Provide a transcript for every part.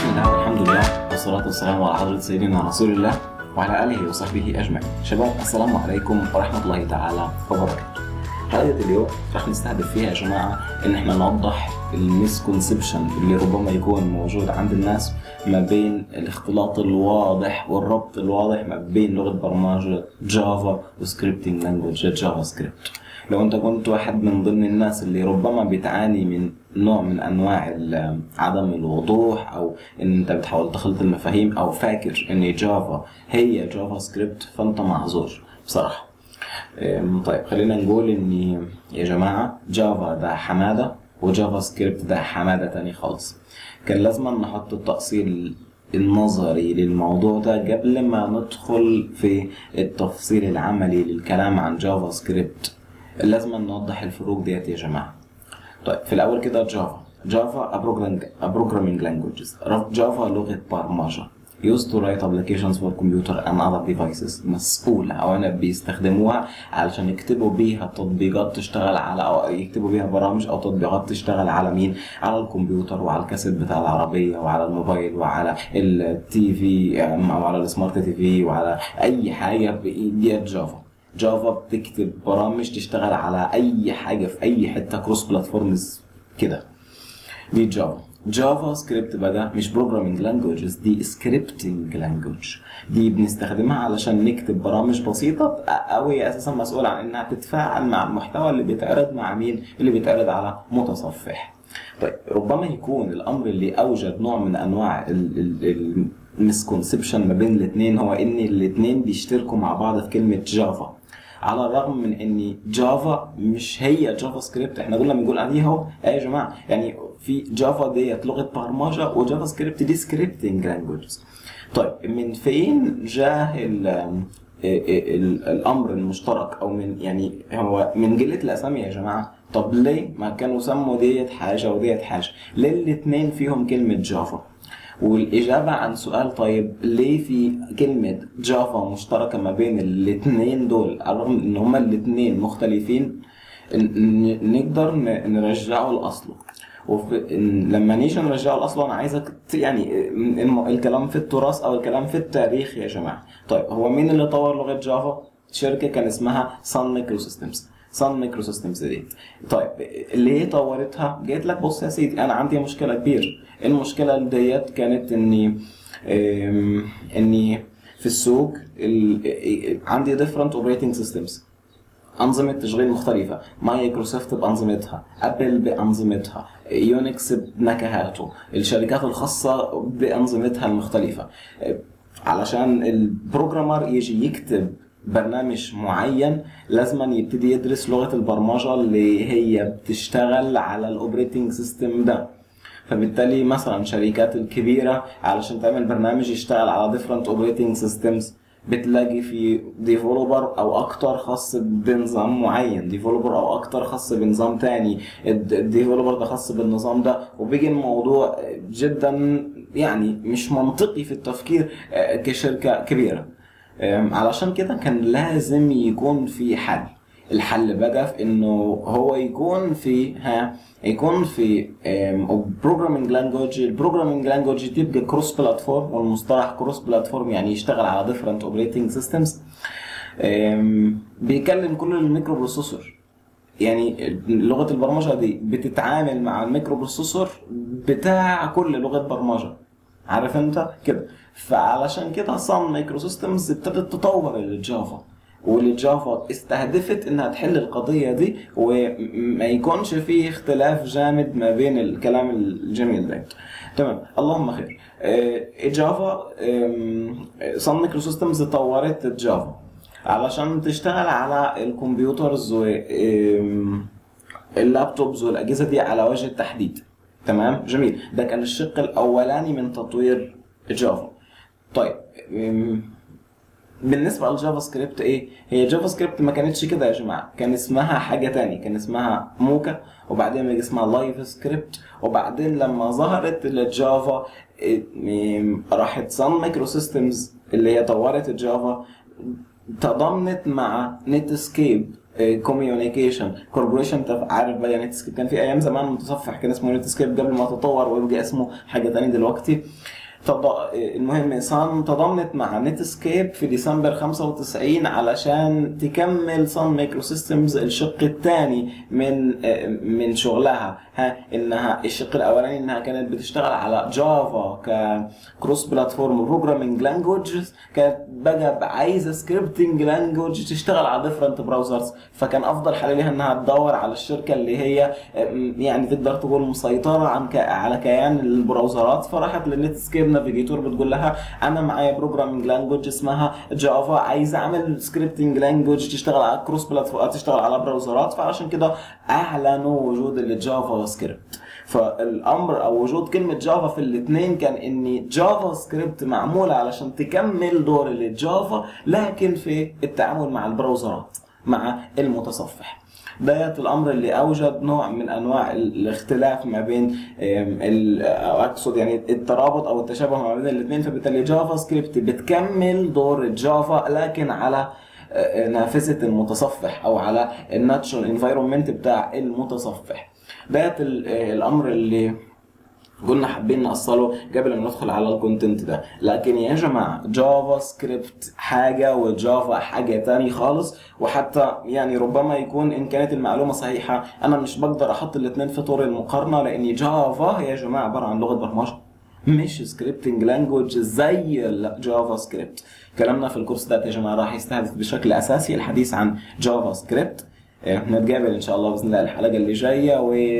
بسم الله والحمد لله والصلاة والسلام على حضرة سيدنا رسول الله وعلى آله وصحبه أجمعين. شباب السلام عليكم ورحمة الله تعالى وبركاته. حلقة اليوم راح نستهدف فيها يا جماعة إن إحنا نوضح المسكونسبشن اللي ربما يكون موجود عند الناس ما بين الاختلاط الواضح والربط الواضح ما بين لغة برمجة جافا وسكريبتنج لانجوج جافا سكريبت. لو انت كنت واحد من ضمن الناس اللي ربما بتعاني من نوع من انواع ال- عدم الوضوح او ان انت بتحاول تخلط المفاهيم او فاكر ان جافا هي جافا سكريبت فانت معذور بصراحه أم، طيب خلينا نقول ان يا جماعه جافا ده حماده وجافا سكريبت ده حماده تاني خالص كان لازم نحط التأصيل النظري للموضوع ده قبل ما ندخل في التفصيل العملي للكلام عن جافا سكريبت لازم نوضح الفروق ديت يا جماعه طيب في الاول كده جافا جافا a programming languages جافا لغه برمجه used to write applications for computer and other devices مسؤولة أو أنا بيستخدموها علشان يكتبوا بيها تطبيقات تشتغل على أو يكتبوا بيها برامج أو تطبيقات تشتغل على مين؟ على الكمبيوتر وعلى الكاسيت بتاع العربية وعلى الموبايل وعلى التي في أو على السمارت تي في وعلى أي حاجة ديت جافا جافا بتكتب برامج تشتغل على اي حاجه في اي حته كروس بلاتفورمز كده دي جافا جافا سكريبت بقى مش بروجرامينج لانجوجز دي سكريبتنج لانجوج دي بنستخدمها علشان نكتب برامج بسيطه او هي اساسا مسؤوله عن انها تتفاعل مع المحتوى اللي بيتعرض مع مين اللي بيتعرض على متصفح طيب ربما يكون الامر اللي اوجد نوع من انواع المسكونسبشن ما بين الاثنين هو ان الاثنين بيشتركوا مع بعض في كلمه جافا على الرغم من ان جافا مش هي جافا سكريبت احنا قلنا بنقول عليها اهو يا جماعه يعني في جافا ديت لغه برمجه وجافا سكريبت دي سكريبتنج لانجوجز طيب من فين جاه ال ال- الامر المشترك او من يعني هو من قله الاسامي يا جماعه طب ليه ما كانوا سموا ديت حاجه وديت حاجه ليه الاثنين فيهم كلمه جافا والإجابة عن سؤال طيب ليه في كلمة جافا مشتركة ما بين الاتنين دول على الرغم إن هما الاتنين مختلفين ن- ن- نقدر ن- نرجعه لأصله وفي إن- لما نيجي نرجعه لأصله أنا عايزك ت- يعني الم- الكلام في التراث أو الكلام في التاريخ يا جماعة طيب هو مين اللي طور لغة جافا؟ شركة كان اسمها سان مايكرو سيستمز سان مايكرو سيستمز ديت طيب ليه طورتها؟ جيت لك بص يا سيدي انا عندي مشكله كبيره المشكله ديت كانت اني أم، اني في السوق ال- عندي different operating systems أنظمة تشغيل مختلفة مايكروسوفت بأنظمتها أبل بأنظمتها يونكس بنكهاته الشركات الخاصة بأنظمتها المختلفة علشان البروجرامر يجي يكتب برنامج معين لازم يبتدي يدرس لغة البرمجة اللي هي بتشتغل على الاوبريتنج سيستم ده فبالتالي مثلا شركات الكبيرة علشان تعمل برنامج يشتغل على different operating systems بتلاقي في ديفلوبر او اكتر خاص بنظام معين ديفلوبر او اكتر خاص بنظام تاني الديفلوبر ده خاص بالنظام ده وبيجي الموضوع جدا يعني مش منطقي في التفكير آه، كشركة كبيرة آم، علشان كده كان لازم يكون في حل الحل بقى في انه هو يكون في ها يكون في بروجرامينج لانجوج البروجرامينج لانجوج تبقى كروس بلاتفورم والمصطلح كروس بلاتفورم يعني يشتغل على ديفرنت اوبريتنج سيستمز بيكلم كل الميكرو بروسيسور يعني لغه البرمجه دي بتتعامل مع الميكرو بروسيسور بتاع كل لغه برمجه عارف انت كده فعلشان كده صن مايكرو سيستمز ابتدت تطور الجافا والجافا استهدفت انها تحل القضيه دي وما يكونش فيه اختلاف جامد ما بين الكلام الجميل ده تمام اللهم خير آه، الجافا صن مايكرو سيستمز طورت الجافا علشان تشتغل على الكمبيوترز و آم، اللابتوبز والاجهزه دي على وجه التحديد تمام جميل ده كان الشق الاولاني من تطوير جافا طيب أم، بالنسبه للجافا سكريبت ايه هي جافا سكريبت ما كانتش كده يا جماعه كان اسمها حاجه تاني كان اسمها موكا وبعدين بقى اسمها لايف سكريبت وبعدين لما ظهرت الجافا أم، راحت سان مايكرو سيستمز اللي هي طورت الجافا تضامنت مع نت سكيب كوميونيكيشن كوربوريشن انت عارف بقى يعني نتسكيب كان في ايام زمان متصفح كان اسمه نتسكيب قبل ما تطور ويبقى اسمه حاجه ثانيه دلوقتي تض- المهم صن تضامنت مع نتسكيب في ديسمبر 95 علشان تكمل صن مايكرو سيستمز الشق الثاني من من شغلها ها انها الشق الاولاني انها كانت بتشتغل على جافا ككروس بلاتفورم بروجرامينج لانجوجز كانت بقى عايزه سكريبتنج لانجوج تشتغل على ديفرنت براوزرز فكان افضل حل ليها انها تدور على الشركه اللي هي يعني تقدر تقول مسيطره عن ك... على كيان البراوزرات فراحت للنتسكيب نافيجيتور بتقول لها انا معايا بروجرامينج لانجوج اسمها جافا عايز اعمل سكريبتنج لانجوج تشتغل على كروس بلاتفورم تشتغل على براوزرات فعشان كده اعلنوا وجود الجافا سكريبت فالامر او وجود كلمه جافا في الاثنين كان ان جافا سكريبت معموله علشان تكمل دور الجافا لكن في التعامل مع البراوزرات مع المتصفح ده الامر اللي اوجد نوع من انواع الاختلاف ما بين أم، ال- أو اقصد يعني الترابط او التشابه ما بين الاثنين فبالتالي جافا سكريبت بتكمل دور الجافا لكن على أه، نافذه المتصفح او على الناتشرال انفايرمنت بتاع المتصفح ده ال- الامر اللي قلنا حابين نأصله قبل ما ندخل على الكونتنت ده لكن يا جماعة جافا سكريبت حاجة وجافا حاجة تاني خالص وحتى يعني ربما يكون إن كانت المعلومة صحيحة أنا مش بقدر أحط الاتنين في طور المقارنة لأن جافا يا جماعة عبارة عن لغة برمجة مش سكريبتنج لانجوج زي الجافا سكريبت كلامنا في الكورس ده يا جماعة راح يستهدف بشكل أساسي الحديث عن جافا سكريبت نتقابل ان شاء الله باذن الله الحلقه اللي جايه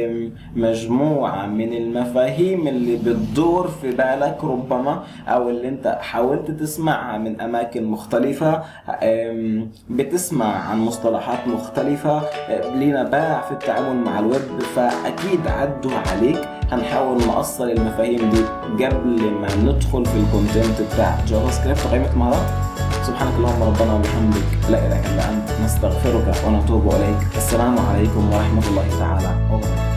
ومجموعه من المفاهيم اللي بتدور في بالك ربما او اللي انت حاولت تسمعها من اماكن مختلفه أم، بتسمع عن مصطلحات مختلفه أه، لينا باع في التعامل مع الويب فاكيد عدوا عليك هنحاول نأصل المفاهيم دي قبل ما ندخل في الكونتنت بتاع جافا سكريبت قائمه مهارات سبحانك اللهم ربنا وبحمدك لا اله الا انت نستغفرك ونتوب اليك السلام عليكم ورحمه الله تعالى وبركاته